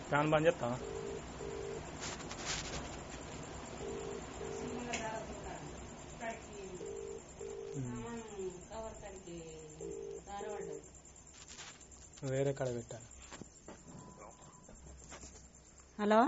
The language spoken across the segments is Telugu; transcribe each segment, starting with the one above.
ఫ్యాన్ బంద్ చేస్తా వేరే కాడ పెట్టాను హలో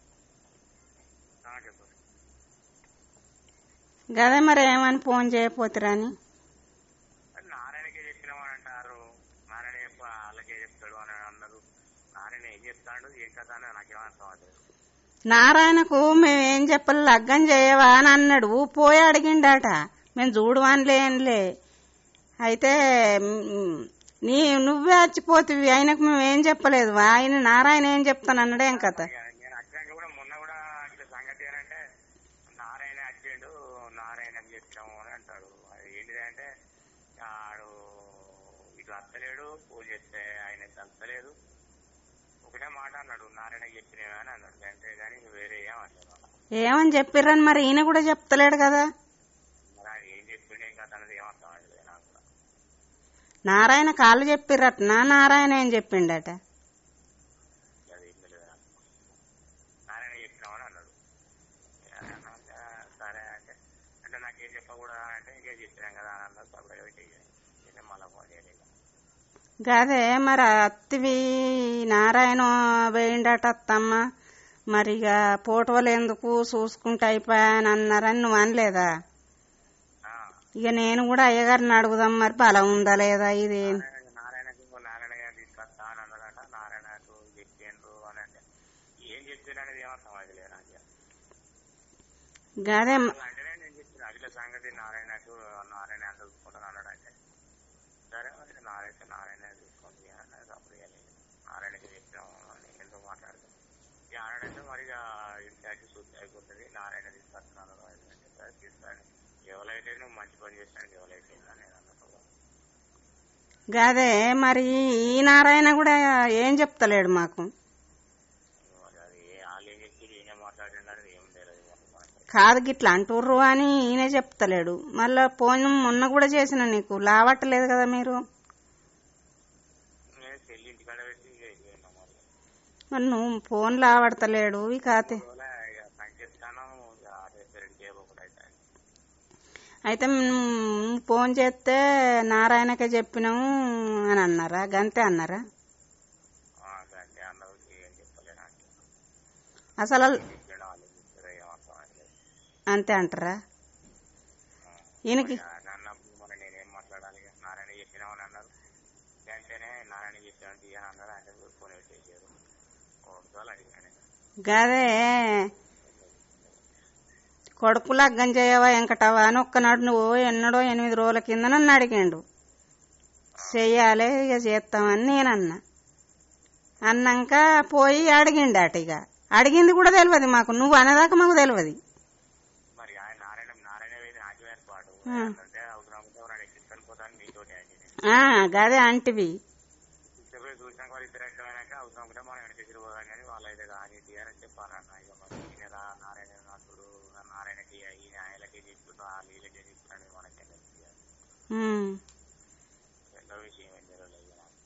గదే మరి ఏమని ఫోన్ చేయపోతురని నారాయణకే చెప్పినామని అంటారు నారాయణ చెప్ప వాళ్ళకే చెప్తాడు అని అన్నారు నారాయణ ఏం చెప్తాడు ఏం కదా అని నాకేమర్థం అవ్వలేదు నారాయణకు మేమేం చెప్పాలి లగ్గం చేయవా అని అన్నాడు పోయి అడిగిండట మేము చూడవానిలేనులే అయితే మ్, నీ నువ్వే వచ్చిపోతివి ఆయనకు మేమేం చెప్పలేదు ఆయన నారాయణ ఏం చెప్తాను అన్నాడేం కథ ఇక నేను అచ్చాక కూడా మొన్న కూడా ఇట్లా సంగతి ఏంటంటే నారాయణ వచ్చిండు నారాయణకి చెప్పినాము అని అంటాడు అది ఏంటిది అంటే ఆడు ఇటు వస్తలేడు పూజ చేస్తే ఆయన కలతలేదు ఒకటే మాట అన్నాడు నారాయణకి చెప్పినవా అని అన్నాడు అంటే కానీ వేరే ఏం అన్నాడు ఏమని చెప్పిర్రని మరి ఈయన కూడా చెప్తలేడు కదా మరి ఆయన ఏం చెప్పిండే కదా అన్నది ఏమర్థం అవ్వలేదు నాకు కూడా నారాయణ కాళ్ళు చెప్పిర్రట నా నారాయణ ఏం చెప్పిండట అది ఏం తెలియదు నాకు. నారాయణ చెప్పినామని అన్నాడు అన్నాక సరే అంటే అంటే నాకేం చెప్పకూడదా అంటే ఇంకే చెప్పినాం కదా అని అన్నారు సపరేట్ పెట్టి ఇక మళ్ళీ ఫోన్ చేయలేదు గదే మరి అత్తివి నారాయణ వేయిండట అత్తమ్మ మరి ఇక ఫోటోలు ఎందుకు చూసుకుంటే అయిపోయాని అన్నారని నువ్వు అనలేదా ఆ, ఇక నేను కూడా అయ్యగారిని అడుగుదాం మరి బలం ఉందా లేదా ఇది నారాయణ నారాయణకి ఇంకో నారాయణ గారు తీసుకొస్తా అని అన్నాడట నారాయణకు చెప్పిండ్రు అని అంటే ఏం చెప్పారు అనేది ఏమర్థం అవ్వలేదు నాకు ఇక. గదే మ- అట్లా అంటేనే నేను చెప్పిన అఖిల సంగతి నారాయణకు నారాయణ అంత చూసుకుంటాను అన్నాడు అంటే సరే మరి నారాయణ నారాయణ చూసుకోండి అన్నది అప్పుడు ఇక నేను నారాయణకి చెప్పినాము అని ఎందుకు మాట్లాడతాం ఇక ఆడంటే మరి ఇక ఇంటికి శుద్ధి అయిపోతుంది నారాయణ తీసుకొస్తున్నాను అని అంటే సరే తీసుకొని ఎవరైతే నువ్వు మంచి పని చేసినాడు ఎవరైతే నేను అన్నట్టు గదే మరి ఈ నారాయణ కూడా ఏం చెప్తలేడు మాకు మరి అది ఏ- వాళ్ళు ఏం చెప్పి ఏం మాట్లాడినారు ఏం తెలియదు మనకి. కాదు గిట్లా అంటుర్రు అని ఈయన చెప్తలేడు మళ్ళా ఫోన్ మొన్న కూడా చేసిన నీకు లావట్టలేదు కదా మీరు నేను చెల్లి ఇంటికాడ పెట్టి ఇక ఇదేనా మరి మరి నువ్వు ఫోన్ లావడతలేడు ఇక అతే అందువల్ల ఇక సంకేతాను ఇక అదే పెరటి చేయబోకుండా అయితే అయితే నువ్వు ఫోన్ చేస్తే నారాయణకే చెప్పినాము అని అన్నారా గంతే అన్నారా అంటే అన్నారు ఏం చెప్పలే నాకు అసలు వాళ్ళు చెప్పాడు వాళ్ళు చెప్పారు ఏమర్థం అవ్వలేదు అంతే అంటారా ఈయనకి అన్నప్పుడు మరి నేనేం మాట్లాడాలి ఇక నారాయణ చెప్పినామని అన్నారు వెంటనే నారాయణ చెప్పాను తీయని అన్నారు అంటే ఫోన్ పెట్టేసారు ఒకసారి అడిగాను గదే కొడుకు లగ్గం చేయవా వెంకటవా అని ఒక్కనాడు నువ్వు ఎన్నడో ఎనిమిది రోజుల కింద నన్ను అడిగిండు చెయ్యాలి ఇక చేస్తామని నేను అన్నా అన్నాక పోయి అడిగిండట ఇక అడిగింది కూడా తెలియదు మాకు నువ్వు అనేదాకా మాకు తెలియదు మరి ఆయన నారాయణ నారాయణ వేది నాకే ఏర్పాటు ఆ. అంటే అవసరం ఉంటే ఎవరైనా ఎక్కించుకొని పోతాను మీతోటి అంటే ఆ, గదే అంటివి ఇద్దరు చూసినాక వాళ్ళు ఇద్దరు అయినాక అవసరం ఉంటే మనం వెనక ఎదురు పోదాం కానీ వాళ్ళు అయితే కానీ తీయాలని చెప్పారన్న ఇక మరి ఈయన రా నారాయణ నాథుడు నారాయణకి ఈయన ఆయనకి చెప్తున్నా వాళ్ళు వీళ్ళకి చెప్తున్నాడు మనకి ఉమ్. రెండో విషయం ఏం తెలియలేదు ఇక నాకు.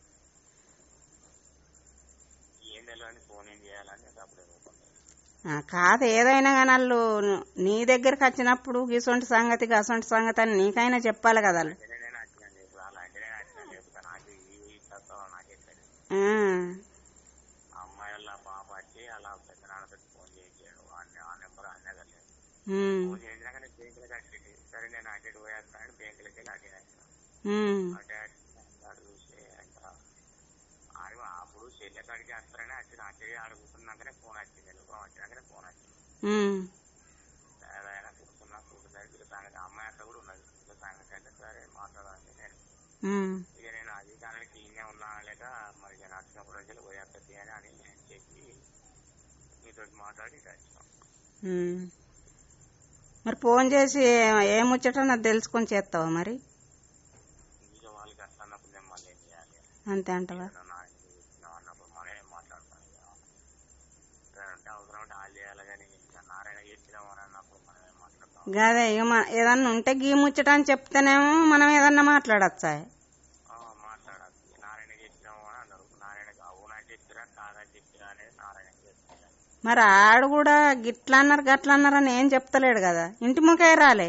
ఏం తెలియని ఫోన్ ఏం చేయాలని అప్పుడు అనుకున్నాను ఆ, కాదు ఏదైనా కానీ వాళ్ళు నీ దగ్గరికి వచ్చినప్పుడు గిసొంటి సంగతి గసొంటి సంగతి అని నీకైనా చెప్పాలి కదా వాళ్ళు. అంటే నేను వచ్చినాను చెప్పు అలా అంటే నేను వచ్చినా చెప్తా నాకు ఈ ఈ తత్వం నాకే తెలియదు ఆ, ఆ అమ్మాయి వాళ్ళ పాప వచ్చి అలా పెద్ద నాన్నతో ఫోన్ చేయించాడు ఆ నెంబర్ అన్న కదా ఉమ్, ఫోన్ చేసినాక నేను బ్యాంకులకి వచ్చింది సరే నేను అటు పోయేస్తాను బ్యాంకులకి వెళ్ళి అటే వచ్చిన ఉమ్, అటే వచ్చిన చూసి ఇంకా ఆడు అప్పుడు చెల్లె కాడికి వస్తారని వచ్చి నా చెయ్యి ఆడుకుంటున్నాకనే ఫోన్ వచ్చింది వెళ్ళిపోవడం వచ్చినాకనే ఫోన్ వచ్చింది ఉమ్, సరే అయినా కూర్చున్నా కూర్చున్నారు వీళ్ళ సంగతి అమ్మాయి అట్లా కూడా ఉన్నది వీళ్ళ సంగతి అంటే సరే మాట్లాడాలి నేను ఉమ్, ఇక నేను అది దానికి ఈయనే ఉన్నా లేక మరి ఇక నచ్చినప్పుడు వచ్చి పోయేస్తుంది అని అని చెప్పి మీతో మాట్లాడి ఇటు వచ్చినాం ఉమ్. మరి ఫోన్ చేసి ఏ ముచ్చట నాకు తెలుసుకొని చేస్తావా మరి ఇక వాళ్ళకి అట్లా అన్నప్పుడు నేను మళ్ళీ ఏం చేయాలి అంతే అంటవా ఏదన్నా ఆయనకి ఇచ్చినాం అన్నప్పుడు మనమే మాట్లాడతాం ఇక అంటే అవసరం ఉంటే వాళ్ళు చేయాలి కానీ ఇంకా నారాయణ చెప్పినాం అని అన్నప్పుడు మనమే మాట్లాడతాం గదే ఇక మన ఏదన్నా ఉంటే గీ ముచ్చట అని చెప్తేనేమో మనం ఏదన్నా మాట్లాడచ్చా ఆ, మాట్లాడాలి నారాయణ చెప్పినాము అని అన్నారు నారాయణకి అవునా చెప్పిరా కాదా చెప్పిరా అనేది నారాయణ మరి ఆడు కూడా గిట్లా అన్నారు గట్లా అన్నారు అని ఏం చెప్తలేడు కదా ఇంటి ముఖే రాలే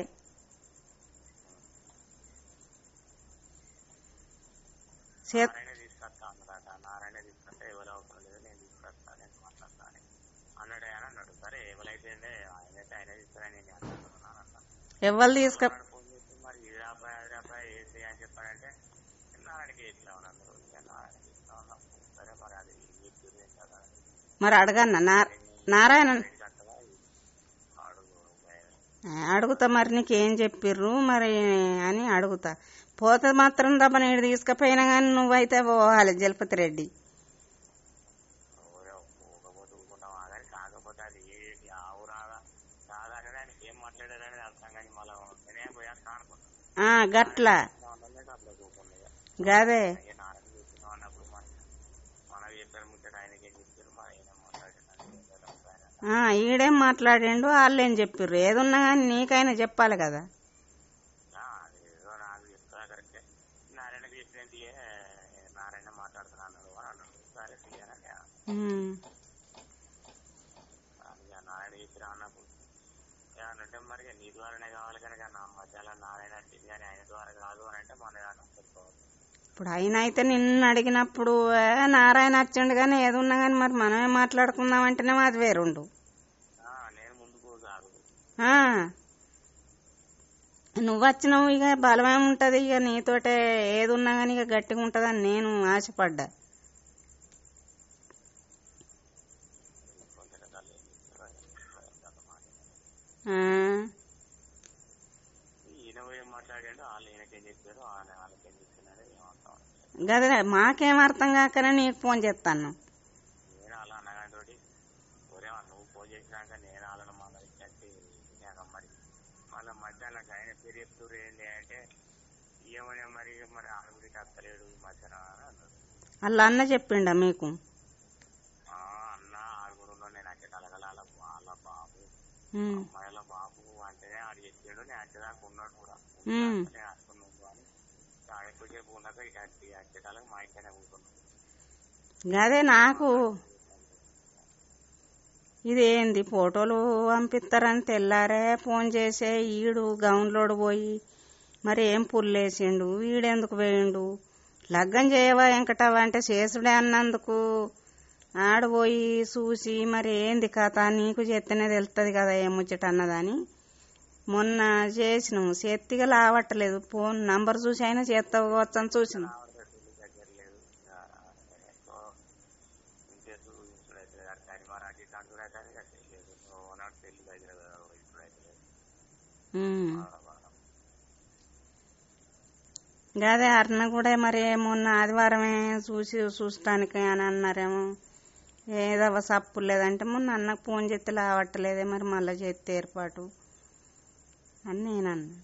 చేత్ నారాయణ తీసుకొస్తా అన్నాడట నారాయణ తీసుకొస్తే ఎవరు అవసరం లేదు నేను తీసుకొస్తా నేను మాట్లాడతా అని అన్నాడే అని అన్నాడు సరే ఎవరైతే ఆయనైతే ఆయన తీసుకురా నేను అనుకుంటున్నాను ఎవ్వరు తీసుక వాడు ఫోన్ చేసి మరి ఇది అబ్బాయి అది అబ్బాయి ఏసి అని చెప్పాడంటే నారాయణకి ఇట్లా ఉన్నాను ఇక నారాయణకి ఇట్లా ఉన్నాం సరే మరి అది మీకు తెలియదు కదా మరి అడగన్న నా- నారాయణ ఇది అంటదా అడుగు అడుగుతా మరి నీకేం చెప్పిర్రు మరి అని అడుగుతా పోతే మాత్రం దబ్బ నేను తీసుకుపోయినా కానీ నువ్వైతే పోవాలి జలపతి రెడ్డి పోకపోతే ఊరుకుంటాం కానీ కాకపోతే అది ఏ ఆవు రాగా కాదా అనేది ఆయనకి ఏం మాట్లాడారనేది అర్థం కానీ మళ్ళీ నేనే పోయాక అనుకుంటాను ఆ, గట్ల అట్లా చూకుండా గదే ఇక నారాయణ చూస్తున్నాం అన్నప్పుడు మన మన చెప్పారు ముచ్చట ఆయనకి ఏం చెప్పారు మన ఆయన మాట్లాడారు ఆ, ఈడేం మాట్లాడిండు వాళ్ళేం చెప్పిర్రు ఏదున్నా కానీ నీకైనా చెప్పాలి కదా ఏదో నాకు చెప్తా కరెక్టే నారాయణకి చెప్పినట్టు నారాయణ మాట్లాడుతున్నాను అని అన్నాడు సరే తీయనండి ఉమ్. ఇక నారాయణ చెప్పిరా అన్నప్పుడు ఏమనంటే మరి నీ ద్వారానే కావాలి కనుక నా మధ్యలో నారాయణ వచ్చింది కానీ ఆయన ద్వారా కాదు అని అంటే మన దాంట్లో సరిపోవాలి ఇప్పుడు ఆయన అయితే నిన్ను అడిగినప్పుడు "ఏ, నారాయణ వచ్చిండు కానీ ఏదున్నా కానీ మరి మనమే మాట్లాడుకుందాం అంటేనే మాది వేరుండు ఆ, నేను ముందుకు కాదు ఆ. నువ్వు వచ్చినావు ఇక బలమే ఉంటది ఇక నీతోటే ఏది ఉన్నా కానీ ఇక గట్టిగా ఉంటదని నేను ఆశపడ్డా కొంచెం తల్లి ఆ. ఈయన ఏం మాట్లాడాడు వాళ్ళు ఈయనకేం చెప్పారు ఆయన వాళ్ళకేం చెప్తున్నాడు ఏమంటాం గదే మాకేం అర్థం కాకనే నీకు ఫోన్ చేస్తాను నేను అలా అన్నగాంతోటి ఒరే నువ్వు ఫోన్ చేసినాక నేను వాళ్ళని మళ్ళీ ఇచ్చి నేను మరి మళ్ళీ మధ్యాహ్నం ఆయన పేరు చెప్తున్నారు ఏంటి అంటే ఏమనే మరి మరి ఆరుగురికి అత్తలేడు ఈ మధ్యన అని అన్నాడు వాళ్ళ అన్న చెప్పిండా మీకు ఆ, అన్న ఆరుగురులో నేను అక్కడ కలగల వాళ్ళ వాళ్ళ బాబు ఉమ్. అమ్మాయిల బాబు అంటేనే ఆడు చెప్పాడు నేను అచ్చేదాకా ఉన్నాడు కూడా ఉమ్. నేను అనుకున్నాను అని ఎక్కువసేపు ఉన్నాక ఇక అచ్చేటాలకు మా ఇంట్లోనే కూర్చున్నాను గదే నాకు ఇదేంది ఫోటోలు పంపిస్తారని తెల్లారే ఫోన్ చేసే ఈడు గౌన్లోడు పోయి మరి ఏం పుల్లేసిండు ఈడెందుకు పోయిండు లగ్గం చేయవా వెంకటవ్వ అంటే చేసుడే అన్నందుకు ఆడు పోయి చూసి మరి ఏంది కథ నీకు చెప్తేనే తెలుస్తుంది కదా ఏం ముచ్చట అన్నదని మొన్న చేసినాం చేతిగా లావట్టలేదు ఫోన్ నంబర్ చూసి అయినా చేస్తావచ్చు అని చూసినాం దగ్గర లేదు ఎక్కువ ఇంకేసు ఇప్పుడైతే కానీ మరి అటు ఇటు అంటున్నాయి కానీ ఇక తెలియదు ఓనాడు పెళ్లి దగ్గర ఇప్పుడైతే లేదు ఉమ్. గదే అర్ణ కూడా మరి మొన్న ఆదివారమే చూసి చూస్తానికి అని అన్నారేమో ఏదో సప్పు లేదంటే మొన్న అన్నకు ఫోన్ చేస్తే లావట్టలేదే మరి మళ్ళీ చేస్తే ఏర్పాటు అని నేను అన్నా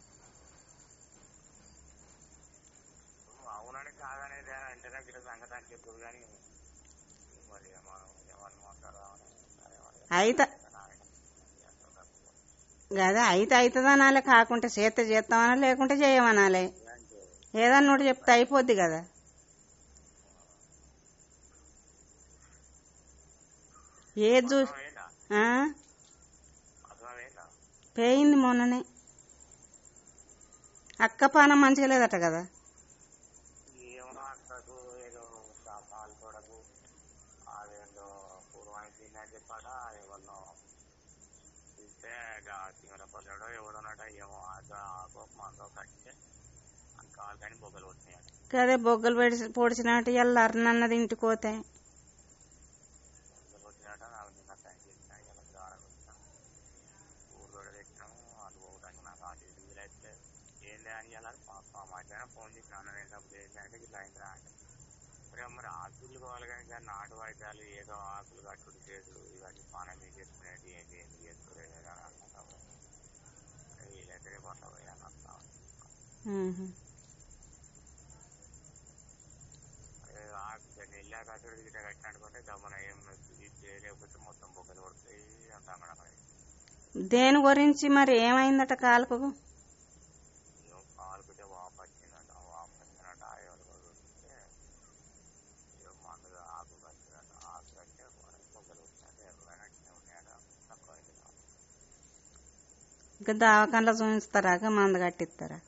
అవునని కాదనేది అంటేనే ఇక్కడ సంగతి అని చెప్పదు కానీ మరి మనం ఎవరిని మాట్లాడదామని సరే మరి అయితే గదే అయితే అవుతుంది అనాలి కాకుంటే చేస్తే చేస్తామనా లేకుంటే చేయమనాలి ఏదన్నా ఒకటి చెప్తే అయిపోద్ది కదా ఏది చూ అర్థమైందా ఆ? అర్థమైందా పేయింది మొన్ననే అక్క పానం మంచిగా లేదట కదా ఏమో అక్కకు ఏదో పాలు తోడకు అదేందో పూర్వానికి తిందని చెప్పాట ఎవరినో ఇస్తే తింగర పల్లెడో ఎవడోనట ఏమో ఆకు మాతో కట్టితే అని కావాలి కానీ బొగ్గలు కొట్టినాయి కదే బొగ్గలు పెడిచి పొడిచినట్టు ఇలా అన్నది ఇంటికి పోతే బొగ్గలు కొట్టినట నాకు నిన్న టైం చేసిన ఇలా దారం వచ్చిన ఊరు కూడా తెచ్చినాము అటు పోవడానికి నాకు అటు ఇటు వీలైతే ఏంది అని ఇలా మధ్యాహ్నం ఫోన్ చేసి నాన్న నేను డబ్బులు ఏంటి అంటే ఇట్లా అయిందిరా అంటే మరి మరి ఆకులు కావాలి కానీ కానీ నాటు వాయిద్యాలు ఏదో ఆకులు కట్టుడు చేసుడు ఇవన్నీ పానం మీద చేసుకునేది ఏంటి ఏంటి చేసుకునే కదా అని అనుకుంటాము వీలైతే రేపు అట్లా పోయి అని వస్తాం ఉహు. ఆకు నెల్లి కట్టుడు గిట్ట కట్టినట్టుకుంటే గమన ఏం ఇది చేయలేకపోతే మొత్తం బొగ్గలు కొడతాయి అంతా మేడం దేని గురించి మరి ఏమైందట కాలుకు ఏమో కాలుకుంటే వాపు వచ్చిందంట వాపు వచ్చిందంట ఎవరు చూస్తే ఏమో మందుగా ఆకు వచ్చిందంట ఆకు కట్టే బొగ్గలు వచ్చినట్టు ఎవరైనా ఇంకా దవాఖానలో చూపిస్తారా ఇక మందు కట్టిస్తారా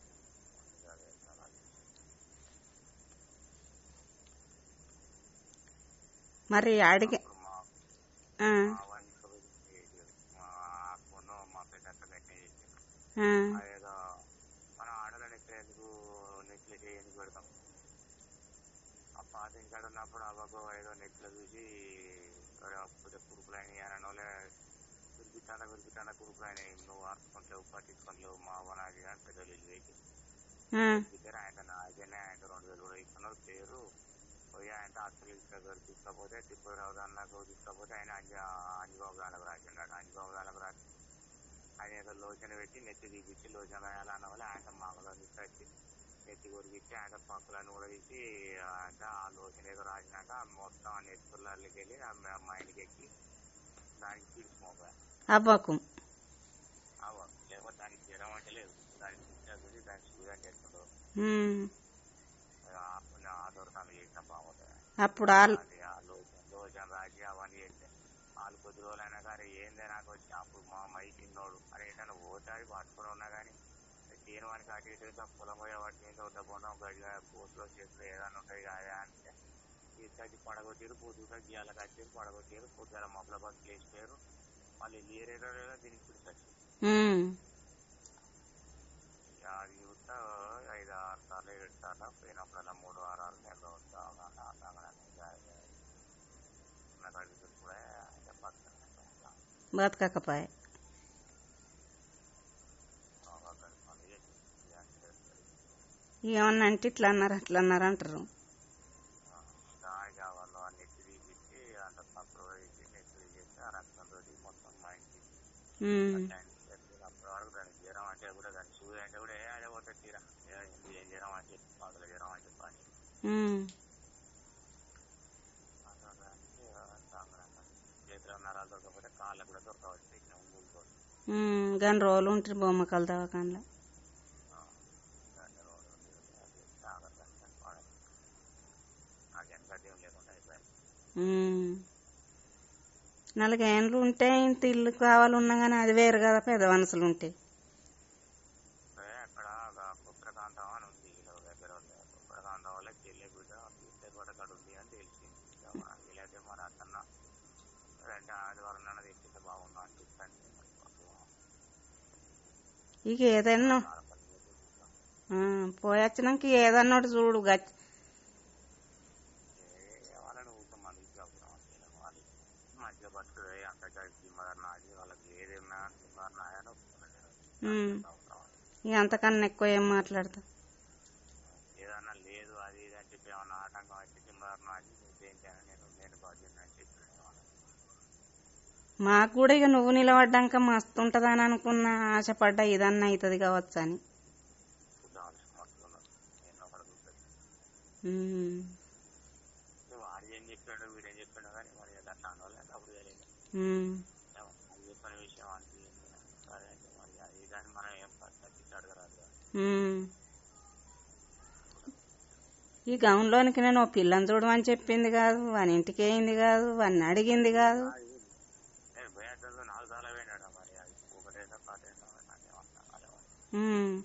మరి అడిగి ఇప్పుడు మా ఆ, మా వంశ మా కొను మా పెద్ద పెట్టే చేసిండు ఆ, అదేదో మనం ఆడలో నెక్కేందుకు నెట్లు ఎందుకు పెడతాం ఆ పాత ఇంటికాడ ఉన్నప్పుడు అవ్వకు ఏదో నెట్లో చూసి కొద్దిగా కురుకులైన అనోలే విరిపిస్తాన విరిపిస్తాన కురుకులైన నువ్వు ఆడుకుంటలేవు పట్టించుకోలేవు మా అవనాది అని పెద్దలు ఇల్లు వేసి ఆ, దగ్గర ఆయన నా ఆయనే ఆయన రెండు వేలు కూడా ఇస్తున్నారు పేరు పోయి ఆయన హాస్పిటల్ తీసుకెళ్ళి తీసుకపోతే తిప్పరావు అన్నాకు తీసుకపోతే ఆయన అంజ అంజబాబు గాలకు రాసిన్నాడు అంజబాబు గాలకు రాసి ఆయన ఏదో లోచన పెట్టి నెత్తి తీపిచ్చి లోచన రాయాలన్న వల్ల ఆయన మామూలుగా తీసుకొచ్చి నెత్తి కొరికిచ్చి ఆయన పక్కలను కూడా తీసి అంటే ఆ లోచన ఏదో రాసినాక మొత్తం ఆ నెత్తి పిల్లలకి వెళ్ళి ఆ మా- మా ఇంటికి ఎక్కి దానికి పిలుచుకోగా అవ్వకు అవ లేకపోతే దానికి జ్వరం అంటే లేదు దానికి పిచ్చి దానికి సూర్యం చేసుకుంటారు ఉమ్, ఆ దొరకాలు చేసిన బాగుంటుంది అప్పుడు ఆల్ అది ఆ లోచన లోచన రాజీ అవన్నీ చేస్తే వాళ్ళు కొద్ది రోజులైనా కానీ ఏందే నాకు వచ్చి అప్పుడు మా మై తిన్నోడు అరే ఏదైనా పోతాడు పట్టుకుని ఉన్నా కానీ తీరు వానికి అటు ఇటు ఇట్లా పొలం పోయే వాటి మీద ఉండకుండా ఒక బోట్లో చేస్తే ఏదైనా ఉంటుంది కదా అంటే తీసుకొచ్చి పడగొట్టారు పొద్దుగా గీయాలకు వచ్చారు పడగొట్టారు పొద్దుగా మబ్బల బస్సులు వేసిపోయారు వాళ్ళు ఏరేదో దీనికి పిడిచొచ్చు ఉమ్, ఇక అది చూస్తా ఐదు ఆరు సార్లు ఏడు సార్లు పోయినప్పుడల్లా మూడు ఆరు ఆరు నెలలు వస్తా నాకు అడుగుతుంది కూడా చెప్పాలి బతకకపోయే ఏమన్నా అంటే ఇట్లా అన్నారు అట్లా అన్నారు అంటారు దాని కావాలో ఆ నెత్తి తీపిచ్చి అంత పక్కన వేసి నెత్తి తీసేసి ఆ రక్తంతో మొత్తం మా ఇంటికి ఉమ్, అప్పుడు వరకు దానికి జ్వరం అంటే కూడా దాని సూది అంటే కూడా ఏ అదే పోతే తీరా ఏ- ఇది ఏం జ్వరం అని చెప్పి పగల జ్వరం అని చెప్పని ఉమ్, చేతిలో నరాలు దొరకకపోతే కాళ్ళకు కూడా దొరకవచ్చు ఇట్లా ఊరుకో ఉమ్, గన్ని రోజులు ఉంటారు బొమ్మకల దవాఖానలో నాకెంత ఏం లేకుండా అయిపోయింది ఉమ్. నాలుగేండ్లు ఉంటే ఇంత ఇల్లు కావాలన్నా కానీ అది వేరు కదా పెద్ద మనుషులు ఉంటే ఏ అక్కడ ఒక కుక్కరకాంతం అని ఉంది ఇలా దగ్గర ఉంది కుక్కరకాంతం వల్ల చెల్లి బిడ్డ తీస్తే కూడా అక్కడ ఉంది అని తెలిసింది ఇక మన వీలైతే మరి అతన్న రెండు ఆదివారం నాన్న తెచ్చితే బాగుండు అనిపిస్తాను ఇక ఏదన్నా ఆ, పోయొచ్చినాక ఏదన్నా ఒకటి చూడు గచ్చి వాళ్ళని ఊరికే మందికి చెప్తాం వాళ్ళు మంచిగా బతుకుతుంది అంత జిమ్మదారు నాది వాళ్ళకి ఏది ఉన్నా జిమ్మదారు నాయని ఉమ్. ఇక అంతకన్నా ఎక్కువ ఏం మాట్లాడతా ఏదన్నా లేదు అది ఇది అని చెప్పి ఏమన్నా ఆటంకం అయితే జిమ్మదారు నాది నువ్వేంటి అని నేను నేను బాధ్యత అని చెప్పి మాకు కూడా ఇక నువ్వు నిలబడ్డాక మస్తు ఉంటదని అనుకున్న ఆశపడ్డా ఇదన్నా అవుతుంది కావచ్చు అని చూద్దాం ఆలోచన పట్టుకున్నాను నేను ఒకటి చూస్తుంది ఉమ్, వాడు ఏం చెప్పాడు వీడేం చెప్పాడు కానీ మరి అది అట్లా అనవాలి అప్పుడు తెలియదు ఉమ్. అది చెప్పిన విషయం అంటే సరే అంటే మరి అది దాన్ని మనం ఏం తగ్గించి అడగరాదు కదా. ఉమ్. ఈ గౌన్లోనికి నేను ఓ పిల్లని చూడమని చెప్పింది కాదు వాని ఇంటికి వేయింది కాదు వాడిని అడిగింది కాదు నేను పోయేటప్పుడు నాలుగు సార్లు పోయినాడు మరి అది ఒకటేదో కాటేదో నాకేం అర్థం కాలేదు ఉమ్,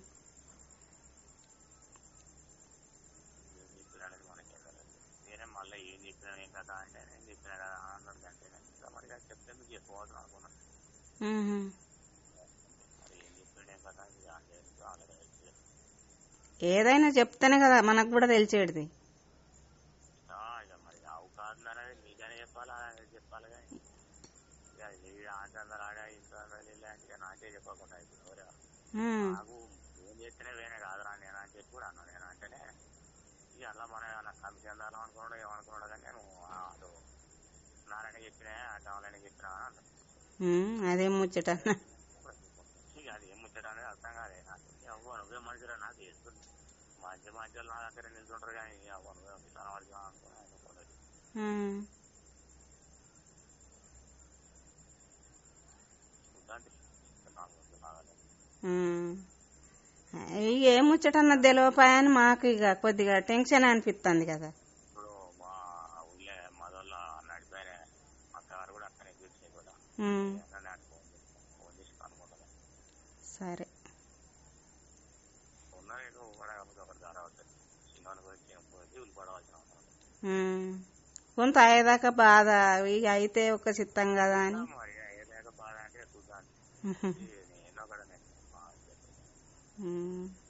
ఏం చెప్పినాడని మనకేం తెలియదు నేనే మళ్ళీ ఏం చెప్పినా ఏం కదా అంటే నేను చెప్పినా కదా అన్నాడు అంటే నేను ఇంకా మరి అది చెప్తే మీకు చెప్పవద్దు అనుకున్నాను ఉహు. మరి ఏం చెప్పాడు ఏం కదా ఇది అంటే ఆల్రెడీ ఏదైనా చెప్తేనే కదా మనకు కూడా తెలిసేది ఇక మరి అవు కాదు అనేది నీకనే చెప్పాలి అలాగే చెప్పాలి కానీ ఇక ఇది ఆంధ్ర ఆడా ఇంట్లో ఇలాంటివి నాకే చెప్పకుండా ఇప్పుడు ఎవరు ఉమ్, నాకు ఏం చేస్తేనే వేరే కాదురా నేను అని చెప్పి కూడా అన్నా నేను అంటేనే ఇక అలా మనం ఏమన్నా కమిషన్ దానం అనుకున్నాడు ఏమనుకున్నాడు కానీ నేను ఆ, అటు నారాయణ చెప్పినా అటు ఆన్లైన్ చెప్పినా అని అన్నాడు. ఉమ్, అదేం ముచ్చట ఇక అది ఏం ముచ్చట అనేది అర్థం కాదే నాకు అవ్వ నువ్వే మనిషిరా నాకు చేస్తుంది మంచి మంచి నా దగ్గర నిల్చుంటారు కానీ అవ్వ నువ్వే పిల్లల వాడికి అనుకున్నా అనుకోలేదు ఉమ్, చూద్దాం నాకు వద్దు కావాలి ఉమ్. ఇక ఏం ముచ్చట అన్నది తెలియపాయని మాకు ఇక కొద్దిగా టెన్షన్ అనిపిస్తుంది కదా ఇప్పుడు మా ఊళ్ళో మదోళ్ళ నడిపోయిన అక్కగారు కూడా అక్కనే కూర్చుని కూడా ఉమ్, నన్ను ఫోన్ చేసి ఫోన్ చేసి కనుక్కుంటాను సరే ఉన్నది ఏదో కూడా కాకపోతే ఒకటి ధర అవుతుంది చిన్నవాని గురించి ఏం పోయి దిగులు పడవలసిన అవసరం లేదు. ఉమ్. కొంత అయ్యేదాకా బాధ ఇక అయితే ఒక చిత్తం కదా అని మరి ఏ లేక బాధ అంటే చూద్దాం ఉహు. నేను కూడా నేను బాగా చెప్పాను. ఉమ్.